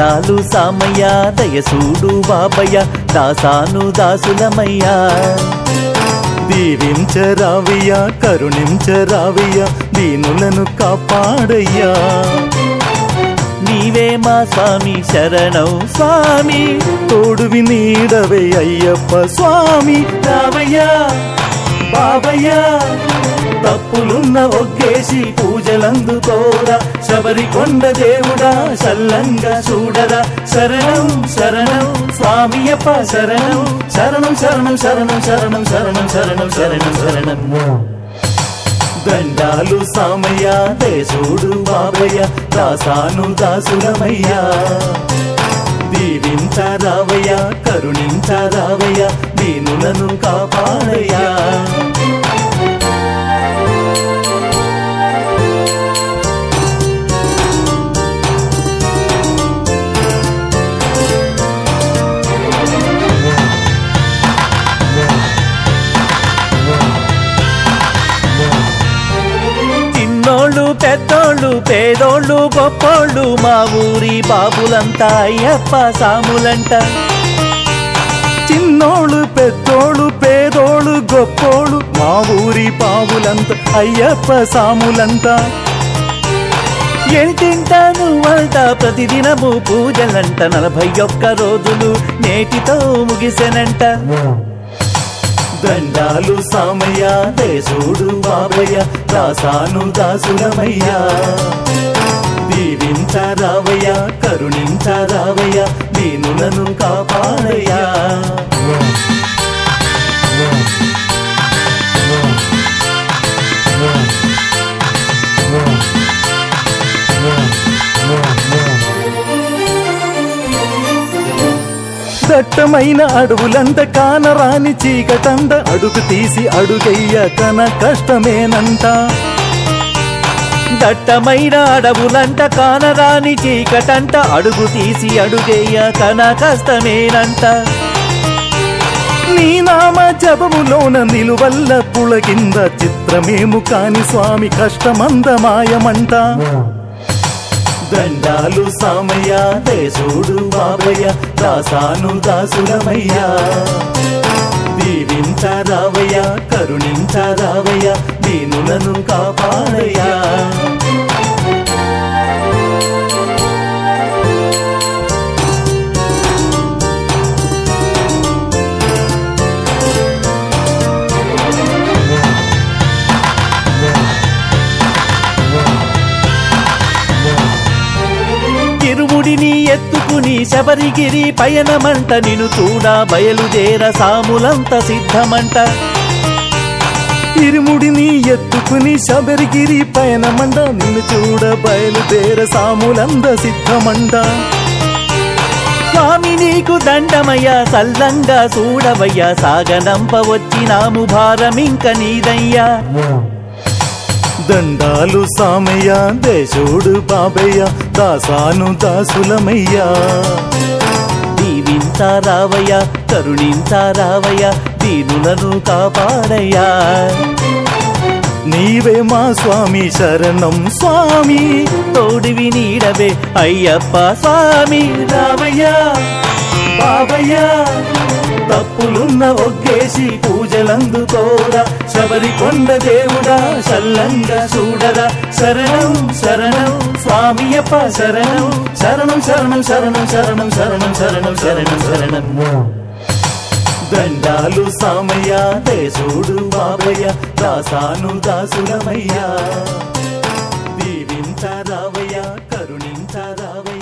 దండాలు సామయ్య దయసూడు బాబయ్య దాసాను దాసులమయ్యా దీవించరావయ్యా కరుణించరావయ్యా దీనులను కాపాడయ్యా నీవే మా స్వామి శరణం స్వామి తోడువి నీడవే అయ్యప్ప స్వామి రావయ్యా బాబయ్యా తప్పులున్న ఒగ్గేసి పూజలందుకోరా శబరి కొండ దేవుడా చల్లంగా చూడరా శరణం శరణం స్వామియప్ప శరణం శరణం శరణం శరణం శరణం శరణం శరణం శరణం శరణం దండాలు సామయ్య దేశుడు బాబయ్య దాసాను దాసులమయ్యా దీవించరావయ్య కరుణించరావయ్య దీనులను కాపాడయ్యా చిన్నోళ్ళు పెద్దోళ్ళు పేదోళ్ళు గొప్పోళ్ళు మా ఊరి బాబులంతా అయ్యప్ప సాములంట చిన్నోళ్ళు పెద్దోళ్ళు పేదోళ్ళు గొప్పోళ్ళు మా ఊరి పావులంతా అయ్యప్ప సాములంతా ఏంటింటాను వంట ప్రతిదినము పూజలంట నలభై ఒక్క రోజులు నేటితో ముగిసెనంట దండాలు సామయ్య దేశుడు బాబయ్య దాసాను దాసులమయ్యా దీవించరావయ్య కరుణించరావయ్య దీనులను కాపాడయ్యా దట్టమైన అడవులంత కానరాని చీకటంత అడుగు తీసి అడుగయ్య కన కష్టమేనంట దట్టమైన అడవులంట కానరాని చీకటంట అడుగు తీసి అడుగేయ కన కష్టమేనంట నీ నామ జపములోన నిలువల్ల పులకింద చిత్రమేము కాని స్వామి కష్టమందమాయమంట దండాలు సామయ్య దేశుడు బాబయ్య దాసాను దాసులమయ్యా దీవించరావయ్య కరుణించరావయ్య దీనులను కాపాడయ్యా ఇరుముడిని ఎత్తుకుని శబరిగిరి పయనమంట నిను చూడ బయలుదేర సాములంత సిద్ధమంట ఇరుముడిని ఎత్తుకుని శబరిగిరి పయనమండ నిన్ను చూడ బయలుదేర సాములంద సిద్ధమండ స్వామి నీకు దండమయ్యా సల్లంగా చూడవయ్యా సాగనంప వచ్చినాము భారమింక నీదయ్యా దండాలు సామయ్య దేశోడు బాబయ్య దాసాను దాసులమయ్యా దీవించారావయ్యా కరుణించారావయ్యా దీనులను కాపాడయ్యా నీవే మా స్వామి శరణం స్వామి తోడివి నీడవే అయ్యప్ప స్వామి రావయ్యా బాబయ్యా తప్పులున్న ఒగ్గేసి పూజలందుకోరా శబరి కొండ దేవుడా చల్లంగా చూడరా శరణం శరణం స్వామియప్ప శరణం శరణం శరణం శరణం శరణం శరణం శరణం శరణం శరణం దండాలు సామయ్య దేశుడు బాబయ్య దాసాను దాసులమయ్యా దీవించరావయ్య కరుణించరావయ్య